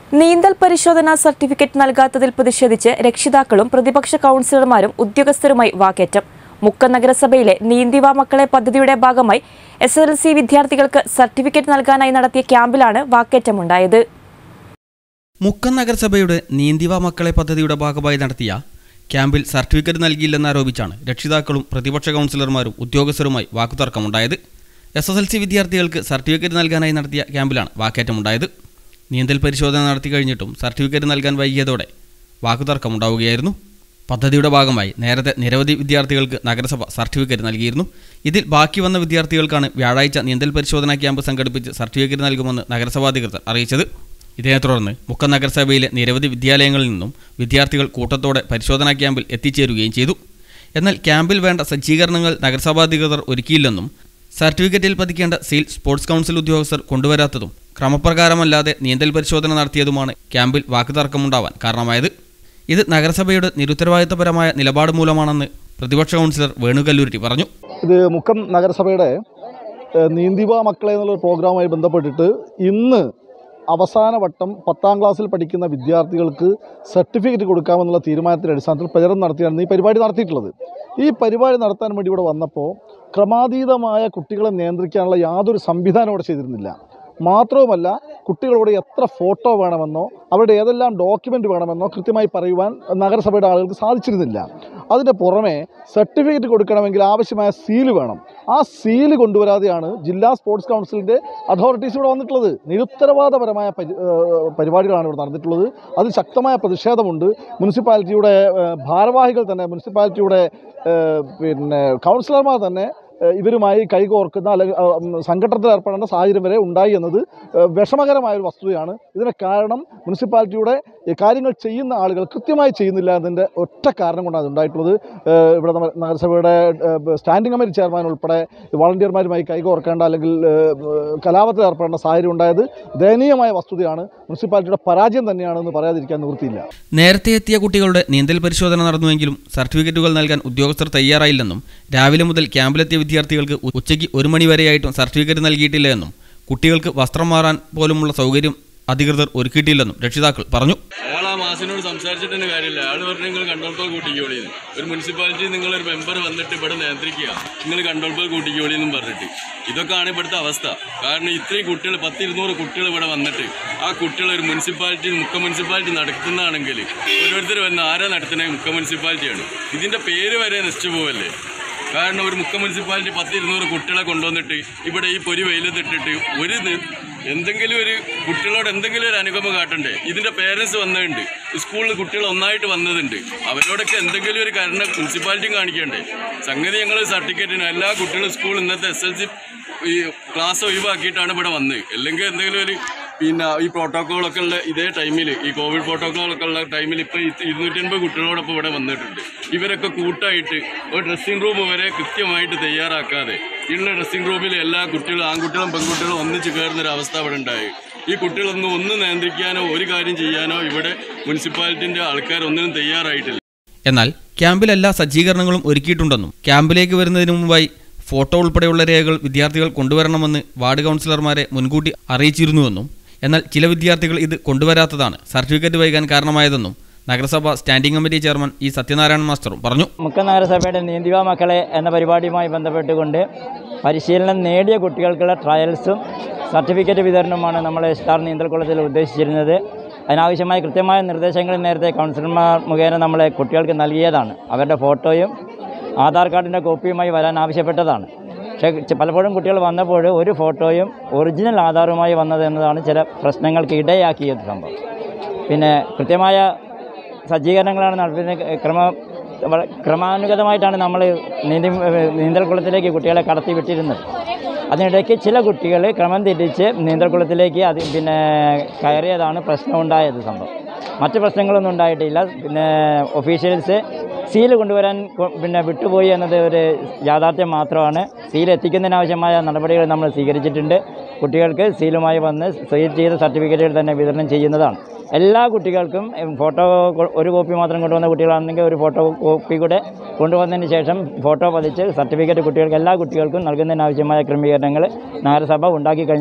നീന്തൽ പരിശോധനാ സർട്ടിഫിക്കറ്റ് നൽകാത്തതിൽ പ്രതിഷേധിച്ച് രക്ഷിതാക്കളും പ്രതിപക്ഷ കൗൺസിലർമാരും ഉദ്യോഗസ്ഥരുമായി വാക്കേറ്റം മുക്കം നഗരസഭയിലെ നീന്തിവ മക്കളെ പദ്ധതിയുടെ ഭാഗമായി എസ് എൽ സി വിദ്യാർത്ഥികൾക്ക് സർട്ടിഫിക്കറ്റ് നൽകാനായി നടത്തിയ ക്യാമ്പിലാണ് വാക്കേറ്റമുണ്ടായത് മുക്കം നഗരസഭയുടെ നീന്തിവ മക്കളെ പദ്ധതിയുടെ ഭാഗമായി നടത്തിയ ക്യാമ്പിൽ സർട്ടിഫിക്കറ്റ് നൽകിയില്ലെന്നാരോപിച്ചാണ് രക്ഷിതാക്കളും പ്രതിപക്ഷ കൗൺസിലർമാരും ഉദ്യോഗസ്ഥരുമായി വാക്കുതർക്കമുണ്ടായത് എസ് എസ് എൽ സി വിദ്യാർത്ഥികൾക്ക് സർട്ടിഫിക്കറ്റ് നൽകാനായി നടത്തിയ ക്യാമ്പിലാണ് വാക്കേറ്റമുണ്ടായത് നീന്തൽ പരിശോധന നടത്തി കഴിഞ്ഞിട്ടും സർട്ടിഫിക്കറ്റ് നൽകാൻ വൈകിയതോടെ വാക്കുതർക്കമുണ്ടാവുകയായിരുന്നു പദ്ധതിയുടെ ഭാഗമായി നേരത്തെ നിരവധി വിദ്യാർത്ഥികൾക്ക് നഗരസഭ സർട്ടിഫിക്കറ്റ് നൽകിയിരുന്നു ഇതിൽ ബാക്കി വന്ന വിദ്യാർത്ഥികൾക്കാണ് വ്യാഴാഴ്ച നീന്തൽ പരിശോധനാ ക്യാമ്പ് സംഘടിപ്പിച്ച് സർട്ടിഫിക്കറ്റ് നൽകുമെന്ന് നഗരസഭാധികൃതർ അറിയിച്ചത് ഇതിനെ തുടർന്ന് മുക്കം നഗരസഭയിലെ നിരവധി വിദ്യാലയങ്ങളിൽ നിന്നും വിദ്യാർത്ഥികൾ കൂട്ടത്തോടെ പരിശോധനാ ക്യാമ്പിൽ എത്തിച്ചേരുകയും ചെയ്തു എന്നാൽ ക്യാമ്പിൽ വേണ്ട സജ്ജീകരണങ്ങൾ നഗരസഭാധികൃതർ ഒരുക്കിയില്ലെന്നും സർട്ടിഫിക്കറ്റിൽ പതിക്കേണ്ട സീൽ സ്പോർട്സ് കൗൺസിൽ ഉദ്യോഗസ്ഥർ കൊണ്ടുവരാത്തതും ക്രമപ്രകാരമല്ലാതെ നീന്തൽ പരിശോധന നടത്തിയതുമാണ് ക്യാമ്പിൽ വാക്കുതർക്കമുണ്ടാവാൻ കാരണമായത് ഇത് നഗരസഭയുടെ നിരുത്തരവാദിത്തപരമായ നിലപാട് മൂലമാണെന്ന് പ്രതിപക്ഷ കൗൺസിലർ വേണുകല്ലൂരിറ്റി പറഞ്ഞു ഇത് മുക്കം നഗരസഭയുടെ ഏഹ്, നീന്തിവ മക്കളെ എന്നുള്ള പ്രോഗ്രാമുമായി ബന്ധപ്പെട്ടിട്ട് ഇന്ന് അവസാന വട്ടം പത്താം ക്ലാസ്സിൽ പഠിക്കുന്ന വിദ്യാർത്ഥികൾക്ക് സർട്ടിഫിക്കറ്റ് കൊടുക്കാമെന്നുള്ള തീരുമാനത്തിൻ്റെ അടിസ്ഥാനത്തിൽ പ്രചരണം നടത്തിയാണ് ഈ പരിപാടി നടത്തിയിട്ടുള്ളത് ഈ പരിപാടി നടത്താൻ വേണ്ടി ഇവിടെ വന്നപ്പോൾ ക്രമാതീതമായ കുട്ടികളെ നിയന്ത്രിക്കാനുള്ള യാതൊരു സംവിധാനം ഇവിടെ ചെയ്തിരുന്നില്ല മാത്രവുമല്ല കുട്ടികളോട് എത്ര ഫോട്ടോ വേണമെന്നോ അവരുടെ ഏതെല്ലാം ഡോക്യുമെൻ്റ് വേണമെന്നോ കൃത്യമായി പറയുവാൻ നഗരസഭയുടെ ആളുകൾക്ക് സാധിച്ചിരുന്നില്ല അതിൻ്റെ പുറമെ സർട്ടിഫിക്കറ്റ് കൊടുക്കണമെങ്കിൽ ആവശ്യമായ സീല് വേണം ആ സീല് കൊണ്ടുവരാതെയാണ് ജില്ലാ സ്പോർട്സ് കൗൺസിലിൻ്റെ അതോറിറ്റീസ് ഇവിടെ വന്നിട്ടുള്ളത് നിരുത്തരവാദപരമായ പരി ഏഹ് പരിപാടികളാണ് ഇവിടെ നടന്നിട്ടുള്ളത് അതിൽ ശക്തമായ പ്രതിഷേധമുണ്ട് മുനിസിപ്പാലിറ്റിയുടെ ഏഹ് ഭാരവാഹികൾ തന്നെ മുനിസിപ്പാലിറ്റിയുടെ ഏഹ് പിന്നെ കൗൺസിലർമാർ തന്നെ ഏഹ് ഇവരുമായി കൈകോർക്കുന്ന അല്ലെങ്കിൽ ആ, ഉം, സംഘട്ടനത്തിൽ ഏർപ്പെടേണ്ട സാഹചര്യം വരെ ഉണ്ടായി എന്നത് ഏഹ് വിഷമകരമായ ഒരു വസ്തുതയാണ് ഇതിന് കാരണം മുനിസിപ്പാലിറ്റിയുടെ ഈ കാര്യങ്ങൾ ചെയ്യുന്ന ആളുകൾ കൃത്യമായി ചെയ്യുന്നില്ല എന്നതിൻ്റെ ഒറ്റ കാരണം കൊണ്ടാണ് അത് ഉണ്ടായിട്ടുള്ളത് ഏഹ് ഇവിടെ നമ്മ- നഗരസഭയുടെ ഏഹ് സ്റ്റാൻഡിംഗ് കമ്മിറ്റി ചെയർമാൻ ഉൾപ്പെടെ വളണ്ടിയർമാരുമായി കൈകോർക്കേണ്ട അല്ലെങ്കിൽ ഏഹ് കലാപത്തിൽ ഏർപ്പെടേണ്ട സാഹചര്യം ഉണ്ടായത് ദയനീയമായ വസ്തുതയാണ് മുനിസിപ്പാലിറ്റിയുടെ പരാജയം തന്നെയാണെന്ന് പറയാതിരിക്കാൻ നിവൃത്തിയില്ല നേരത്തെ എത്തിയ കുട്ടികളുടെ നീന്തൽ പരിശോധന നടന്നുവെങ്കിലും സർട്ടിഫിക്കറ്റുകൾ നൽകാൻ ഉദ്യോഗസ്ഥർ തയ്യാറായില്ലെന്നും രാവിലെ മുതൽ ക്യാമ്പിലെത്തിയ വിദ്യാർത്ഥികൾക്ക് ഉ- ഉച്ചയ്ക്ക് ഒരു മണി വരെയായിട്ടും സർട്ടിഫിക്കറ്റ് നൽകിയിട്ടില്ല എന്നും കുട്ടികൾക്ക് വസ്ത്രം മാറാൻ പോലുമുള്ള സൗകര്യം അധികൃതർ ഒരുക്കിയിട്ടില്ലെന്നും രക്ഷിതാക്കൾ പറഞ്ഞു അയാൾ ആ മാസിനോട് സംസാരിച്ചിട്ട് തന്നെ കാര്യമില്ല അയാൾ പറഞ്ഞു നിങ്ങൾ കൺട്രോൾ പോൾ കൂട്ടിക്കോളിന്ന് ഒരു മുനിസിപ്പാലിറ്റി നിങ്ങൾ ഒരു മെമ്പർ വന്നിട്ട് ഇവിടെ നിയന്ത്രിക്കുക നിങ്ങൾ കൺട്രോൾ പോൾ കൂട്ടിക്കോളി എന്നും പറഞ്ഞിട്ട് ഇതൊക്കെയാണ് ഇവിടുത്തെ അവസ്ഥ കാരണം ഇത്രയും കുട്ടികൾ പത്ത് ഇരുന്നൂറ് കുട്ടികൾ ഇവിടെ വന്നിട്ട് ആ കുട്ടികൾ ഒരു മുനിസിപ്പാലിറ്റി മുക്ക മുനിസിപ്പാലിറ്റി നടത്തുന്നതാണെങ്കിൽ ഓരോരുത്തർ വന്ന് ആരാ നടത്തുന്നത് മുക്ക മുനിസിപ്പാലിറ്റിയാണ് ഇതിന്റെ പേര് വരെ നശിച്ചു പോവല്ലേ കാരണം ഒരു മുക്ക മുനിസിപ്പാലിറ്റി പത്ത് ഇരുന്നൂറ് കുട്ടികളെ കൊണ്ടുവന്നിട്ട് ഇവിടെ ഈ പൊരി വെയിലത്തിട്ടിട്ട് ഒരു നി- എന്തെങ്കിലും ഒരു കുട്ടികളോട് എന്തെങ്കിലും ഒരു അനുകമ്പ കാട്ടണ്ടേ ഇതിന്റെ പേരൻസ് വന്നിട്ടുണ്ട് സ്കൂളിൽ കുട്ടികൾ ഒന്നായിട്ട് വന്നതുണ്ട് അവരോടൊക്കെ എന്തെങ്കിലും ഒരു കരുണ മുനിസിപ്പാലിറ്റിയും കാണിക്കണ്ടേ സംഗതി ഞങ്ങൾ സർട്ടിഫിക്കറ്റിന് എല്ലാ കുട്ടികളും സ്കൂൾ ഇന്നത്തെ എസ് എൽ സി ഈ ക്ലാസ് ഒഴിവാക്കിയിട്ടാണ് ഇവിടെ വന്നത് അല്ലെങ്കിൽ എന്തെങ്കിലും ഒരു പിന്നെ ഈ പ്രോട്ടോക്കോളൊക്കെ ഉള്ള ഇതേ ടൈമിൽ ഈ കോവിഡ് പ്രോട്ടോക്കോളൊക്കെ ഉള്ള ടൈമിൽ ഇപ്പോൾ ഇരുന്നൂറ്റി അൻപത് കുട്ടികളോടൊപ്പം ഇവിടെ വന്നിട്ടുണ്ട് ഇവരൊക്കെ കൂട്ടായിട്ട് ഒരു ഡ്രസ്സിംഗ് റൂം വരെ കൃത്യമായിട്ട് തയ്യാറാക്കാതെ ഉള്ള ഡ്രസ്സിംഗ് റൂമിൽ എല്ലാ കുട്ടികളും ആൺകുട്ടികളും പെൺകുട്ടികളും ഒന്നിച്ച് കയറുന്ന ഒരു അവസ്ഥ അവിടെ ഉണ്ടായി ഈ കുട്ടികളൊന്നും ഒന്നും നിയന്ത്രിക്കാനോ ഒരു കാര്യം ചെയ്യാനോ ഇവിടെ മുനിസിപ്പാലിറ്റിന്റെ ആൾക്കാർ ഒന്നിനും തയ്യാറായിട്ടില്ല എന്നാൽ ക്യാമ്പിൽ എല്ലാ സജ്ജീകരണങ്ങളും ഒരുക്കിയിട്ടുണ്ടെന്നും ക്യാമ്പിലേക്ക് വരുന്നതിന് മുമ്പായി ഫോട്ടോ ഉൾപ്പെടെയുള്ള രേഖകൾ വിദ്യാർത്ഥികൾ കൊണ്ടുവരണമെന്ന് വാർഡ് കൗൺസിലർമാരെ മുൻകൂട്ടി അറിയിച്ചിരുന്നുവെന്നും എന്നാൽ ചില വിദ്യാർത്ഥികൾ ഇത് കൊണ്ടുവരാത്തതാണ് സർട്ടിഫിക്കറ്റ് വൈകാൻ കാരണമായതെന്നും നഗരസഭ standing committee chairman E Sathyanarayanan മാസ്റ്ററും പറഞ്ഞു മുക്കം നഗരസഭയുടെ നീന്തിവ മക്കളെ എന്ന പരിപാടിയുമായി ബന്ധപ്പെട്ടുകൊണ്ട് പരിശീലനം നേടിയ കുട്ടികൾക്കുള്ള ട്രയൽസും സർട്ടിഫിക്കറ്റ് വിതരണവുമാണ് നമ്മൾ സ്റ്റാർ നീന്തൽക്കുളത്തിൽ ഉദ്ദേശിച്ചിരുന്നത് അതിനാവശ്യമായ കൃത്യമായ നിർദ്ദേശങ്ങൾ നേരത്തെ കൗൺസിലർമാർ മുഖേന നമ്മളെ കുട്ടികൾക്ക് നൽകിയതാണ് അവരുടെ ഫോട്ടോയും ആധാർ കാർഡിൻ്റെ കോപ്പിയുമായി വരാൻ ആവശ്യപ്പെട്ടതാണ് പക്ഷേ ചെ- പലപ്പോഴും കുട്ടികൾ വന്നപ്പോൾ ഒരു ഫോട്ടോയും ഒറിജിനൽ ആധാറുമായി വന്നത് എന്നതാണ് ചില പ്രശ്നങ്ങൾക്ക് ഇടയാക്കിയത് സംഭവം പിന്നെ കൃത്യമായ സജ്ജീകരണങ്ങളാണ് നടത്തുന്നത് ക്രമ വള- ക്രമാനുഗതമായിട്ടാണ് നമ്മൾ നീന്തി നീന്തൽക്കുളത്തിലേക്ക് കുട്ടികളെ കടത്തി വിട്ടിരുന്നത് അതിനിടയ്ക്ക് ചില കുട്ടികൾ ക്രമം തെറ്റിച്ച് നീന്തൽക്കുളത്തിലേക്ക് അത് പിന്നെ കയറിയതാണ് പ്രശ്നമുണ്ടായത് സംഭവം മറ്റ് പ്രശ്നങ്ങളൊന്നും ഉണ്ടായിട്ടില്ല പിന്നെ ഒഫീഷ്യൽസ് സീൽ കൊണ്ടുവരാൻ കൊ- പിന്നെ വിട്ടുപോയി എന്നത് ഒരു യാഥാർത്ഥ്യം മാത്രമാണ് സീൽ എത്തിക്കുന്നതിനാവശ്യമായ നടപടികൾ നമ്മൾ സ്വീകരിച്ചിട്ടുണ്ട് കുട്ടികൾക്ക് സീലുമായി വന്ന് സീൽ ചെയ്ത സർട്ടിഫിക്കറ്റുകൾ തന്നെ വിതരണം ചെയ്യുന്നതാണ് എല്ലാ കുട്ടികൾക്കും ഉം, ഫോട്ടോ കൊ- ഒരു കോപ്പി മാത്രം കൊണ്ടുവന്ന കുട്ടികളാണെങ്കിൽ ഒരു ഫോട്ടോ കോപ്പി കൂടെ കൊണ്ടുവന്നതിന് ശേഷം ഫോട്ടോ പതിച്ച് സർട്ടിഫിക്കറ്റ് കുട്ടികൾക്ക് എല്ലാ കുട്ടികൾക്കും നൽകുന്നതിനാവശ്യമായ ക്രമീകരണങ്ങൾ നഗരസഭ ഉണ്ടാക്കി കഴിഞ്ഞിട്ടുണ്ട്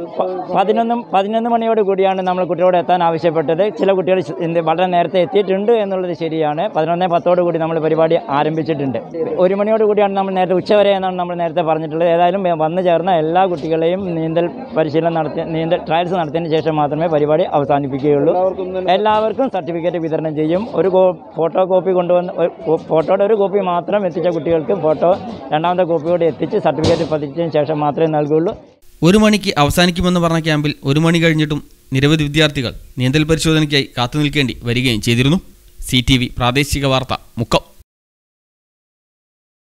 പ- പതിനൊന്നും പതിനൊന്ന് മണിയോട് കൂടിയാണ് നമ്മൾ കുട്ടികളോട് എത്താൻ ആവശ്യപ്പെട്ടത് ചില കുട്ടികൾ ശ- എന്ത് വളരെ നേരത്തെ എത്തിയിട്ടുണ്ട് എന്നുള്ളത് ശരിയാണ് പതിനൊന്ന് പത്തോട് കൂടി നമ്മൾ പരിപാടി ആരംഭിച്ചിട്ടുണ്ട് ഒരു മണിയോട് കൂടിയാണ് നമ്മൾ നേരത്തെ ഉച്ചവരെ എന്നാണ് നമ്മൾ നേരത്തെ പറഞ്ഞിട്ടുള്ളത് ഏതായാലും വന്നു ചേർന്ന എല്ലാ കുട്ടികളെയും നീന്തൽ പരിശീലനം നടത്തി നീന്തൽ ട്രയൽസ് നടത്തിയതിന് ശേഷം മാത്രമേ പരിപാടി അവസാനിപ്പിക്കുകയുള്ളൂ എല്ലാവർക്കും സർട്ടിഫിക്കറ്റ് വിതരണം ചെയ്യും ഒരു കോ ഫോട്ടോ കോപ്പി കൊണ്ടുവന്ന് ഒരു കോ- ഫോട്ടോയുടെ ഒരു കോപ്പി മാത്രം എത്തിച്ച കുട്ടികൾക്ക് ഫോട്ടോ രണ്ടാമത്തെ കോപ്പിയോട് എത്തിച്ച് സർട്ടിഫിക്കറ്റ് പതിച്ചതിന് ശേഷം മാത്രമേ നൽകുള്ളൂ ഒരു മണിക്ക് അവസാനിക്കുമെന്ന് പറഞ്ഞ ക്യാമ്പിൽ ഒരു മണി കഴിഞ്ഞിട്ടും നിരവധി വിദ്യാർത്ഥികൾ നീന്തൽ പരിശോധനയ്ക്കായി കാത്തുനിൽക്കേണ്ടി വരികയും ചെയ്തിരുന്നു സി ടി വി പ്രാദേശിക വാർത്ത മുക്കം